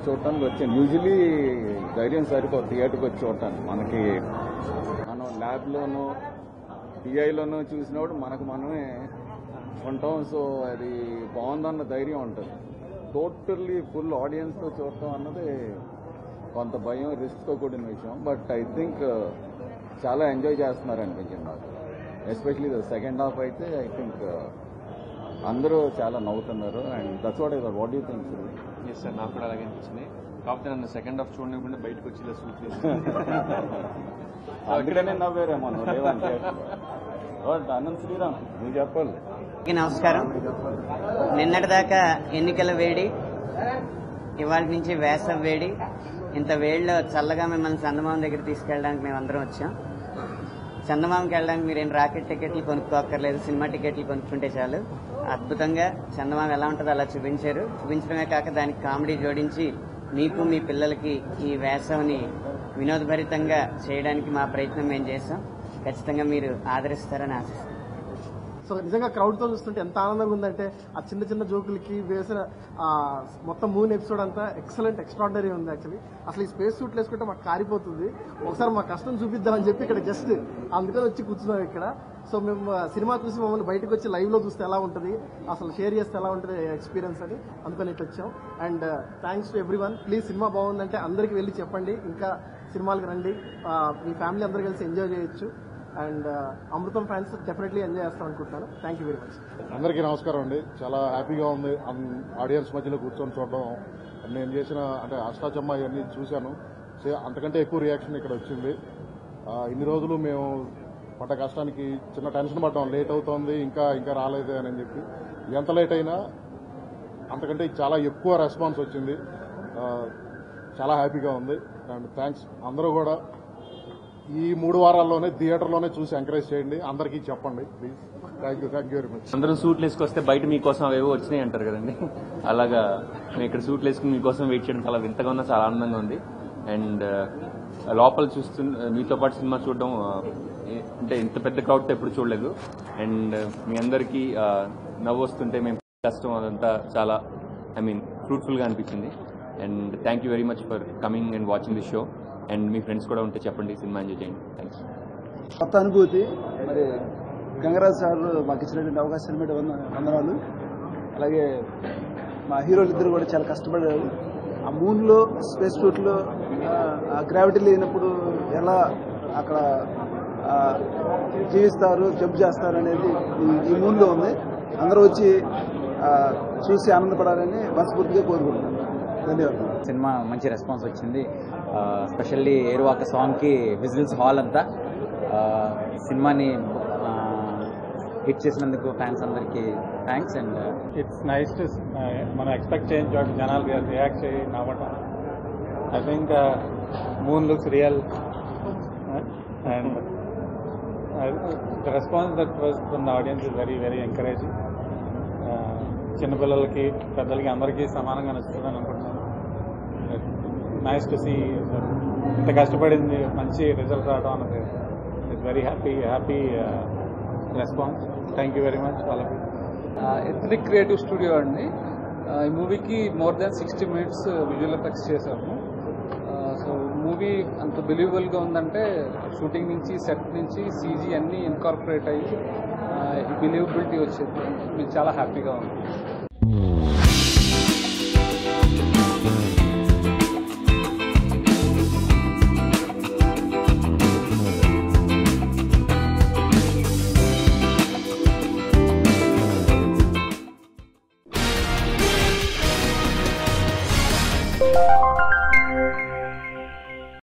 చూడటానికి వచ్చాను యూజువలీ ధైర్యం సరిపోదు థియేటర్కి వచ్చి చూడటానికి మనకి మనం ల్యాబ్లోనూ టీఐలోనూ చూసినప్పుడు మనకు మనమే ఉంటాం సో అది బాగుందన్న ధైర్యం ఉంటుంది టోటల్లీ ఫుల్ ఆడియన్స్తో చూడటం అన్నది కొంత భయం రిస్క్తో కూడిన విషయం బట్ ఐ థింక్ చాలా ఎంజాయ్ చేస్తున్నారు అనిపించింది నాకు ఎస్పెషలీ సెకండ్ హాఫ్ అయితే ఐ థింక్ అందరూ చాలా నవ్వుతున్నారు and that's what I what you think yes sir నాకు కూడా అలాగే అనిపించింది కాకపోతే నన్ను సెకండ్ హాఫ్ చూడకుండా బయటకు వచ్చి ఇలా సూట్ అందుకనే నవ్వారేమో నువ్వు లేవంటే బట్ అనంత్ శ్రీరామ్ నువ్వు చెప్పాలి అందరికీ నమస్కారం నిన్నటిదాకా ఎన్నికల వేడి ఇవాళ నుంచి వేసవి వేడి ఇంత వేడిలో చల్లగా మిమ్మల్ని చందమామ దగ్గర తీసుకెళ్ళడానికి మేము అందరం వచ్చాం చందమామకి వెళ్ళడానికి మీరు ఏం రాకెట్ టికెట్లు కొనుక్కోక్కర్లేదు సినిమా టికెట్లు కొనుక్కుంటే చాలు అద్భుతంగా చందమామ ఎలా ఉంటుందో అలా చూపించారు చూపించడమే కాక దానికి కామెడీ జోడించి మీకు మీ పిల్లలకి ఈ వేసవిని వినోదభరితంగా చేయడానికి మా ప్రయత్నం మేము చేసాం ఖచ్చితంగా మీరు ఆదరిస్తారని ఆశిస్తాం సో నిజంగా క్రౌడ్ తో చూస్తుంటే ఎంత ఆనందంగా ఉందంటే ఆ చిన్న చిన్న జోకులకి వేసిన ఆ మొత్తం మూన్ ఎపిసోడ్ అంతా ఎక్సలెంట్ ఎక్స్ట్రాడనరీ ఉంది యాక్చువల్లీ అసలు ఈ స్పేస్ సూట్లు వేసుకుంటే మాకు కారిపోతుంది ఒకసారి మా కష్టం చూపిద్దామని చెప్పి ఇక్కడ జస్ట్ అందుకని వచ్చి కూర్చున్నాం ఇక్కడ సో మేము ఆ, సినిమా చూసి మమ్మల్ని బయటకు వచ్చి లైవ్ లో చూస్తే ఎలా ఉంటుంది అసలు షేర్ చేస్తే ఎలా ఉంటుంది ఎక్స్పీరియన్స్ అని అందుకని ఇటు వచ్చాం and thanks to everyone please cinema బాగుందంటే అందరికి వెళ్ళి చెప్పండి ఇంకా సినిమాలకు రండి ఆ, మీ ఫ్యామిలీ అందరూ కలిసి ఎంజాయ్ చేయొచ్చు and Amrutham fans definitely enjoy చేస్తాం అనుకుంటున్నాను థ్యాంక్ యూ వెరీ మచ్ అందరికీ నమస్కారం అండి చాలా హ్యాపీగా ఉంది అన్- ఆడియన్స్ మధ్యలో కూర్చొని చూడడం నేను చేసిన అంటే అష్టాచమ్మ ఇవన్నీ చూశాను సే- అంతకంటే ఎక్కువ రియాక్షన్ ఇక్కడ వచ్చింది ఆ, ఇన్ని రోజులు మేము పడ్డ కష్టానికి చిన్న టెన్షన్ పడ్డాం లేట్ అవుతోంది ఇంకా ఇంకా రాలేదే అని చెప్పి ఎంత లేట్ అయినా అంతకంటే చాలా ఎక్కువ రెస్పాన్స్ వచ్చింది ఆ, చాలా హ్యాపీగా ఉంది అండ్ థ్యాంక్స్ అందరూ కూడా ఈ మూడు వారాల్లోనే థియేటర్లోనే చూసి ఎంకరేజ్ చేయండి అందరికీ చెప్పండి please thank you thank you very much అందరూ సూట్లు వేసుకొస్తే బయట మీకోసం అవేవో వచ్చినాయి అంటారు కదండి అలాగా మేము ఇక్కడ సూట్లు వేసుకుని మీకోసం వెయిట్ చేయడం చాలా వింతగా ఉన్నా చాలా ఆనందంగా ఉంది అండ్ లోపల చూస్తు మీతో పాటు సినిమా చూడడం ఆ, ఏ- అంటే ఇంత పెద్ద క్రౌడ్ ఎప్పుడు చూడలేదు అండ్ మీ అందరికీ ఆ, నవ్వు వస్తుంటే మేము కష్టం అదంతా చాలా ఐ మీన్ ఫ్రూట్ఫుల్ గా అనిపించింది and thank you very much for coming and watching the show and మీ ఫ్రెండ్స్ కూడా ఉంటే చెప్పండి సినిమా ఎంజాయ్ చేయండి థ్యాంక్స్ కొత్త అనుభూతి మరి గంగరాజ్ సార్ మాకు ఇచ్చినటువంటి అవకాశం మీద వంద వందనాలు అలాగే మా హీరోలు ఇద్దరు కూడా చాలా కష్టపడారు ఆ మూన్లో స్పేస్ షూట్లో ఆ గ్రావిటీ లేనప్పుడు ఎలా అక్కడ ఆ, జీవిస్తారు జంప్ చేస్తారు అనేది ఈ- ఈ మూన్లో ఉంది అందరూ వచ్చి ఆ, చూసి ఆనందపడాలని మనస్ఫూర్తిగా కోరుకుంటున్నాను ధన్యవాదాలు సినిమా మంచి రెస్పాన్స్ వచ్చింది స్పెషల్లీ ఏరువాక సాంగ్కి విజిల్స్ హాల్ అంతా ఆ, సినిమాని హిట్ చేసినందుకు ఫ్యాన్స్ అందరికీ thanks and it's nice to మనం ఎక్స్పెక్ట్ చేయని చోట జనాలు రియాక్ట్ చేయి నవ్వటం I think moon looks real and the response that was from the audience is very very encouraging చిన్నపిల్లలకి పెద్దలకి అందరికీ సమానంగా నచ్చుతుందని అనుకుంటున్నాను నైస్ టు సీ ఇంత కష్టపడింది మంచి రిజల్ట్ రావడం అన్నది it's very happy happy response thank you very much వాళ్ళకి ఎథనిక్ క్రియేటివ్ స్టూడియో అండి ఆ, ఈ మూవీకి more than sixty minutes visual effects చేశాము సో మూవీ అంత బిలీవబుల్గా ఉందంటే షూటింగ్ నుంచి సెట్ నుంచి సీజీ అన్నీ ఇన్కార్పొరేట్ అయ్యి బిలీవబిలిటీ వచ్చింది మీకు చాలా హ్యాపీగా ఉంది